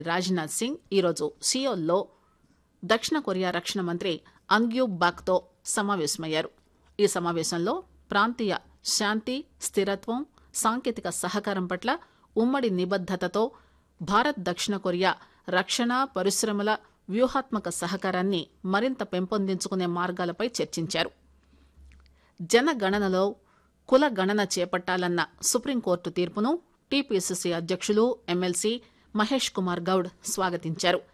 రాజ్నాథ్ సింగ్ ఈరోజు సియోల్లో దక్షిణ కొరియా రక్షణ మంత్రి అంగ్యూ బాక్తో సమావేశమయ్యారు ఈ సమావేశంలో ప్రాంతీయ శాంతి స్థిరత్వం సాంకేతిక సహకారం పట్ల ఉమ్మడి నిబద్దతతో భారత్ దక్షిణ కొరియా రక్షణ పరిశ్రమల వ్యూహాత్మక సహకారాన్ని మరింత పెంపొందించుకునే మార్గాలపై చర్చించారు జనగణనలో కుల గణన చేపట్టాలన్న సుప్రీంకోర్టు తీర్పును టీపీసీసీ అధ్యక్షులు ఎమ్మెల్సీ మహేష్ కుమార్ గౌడ్ స్వాగతించారు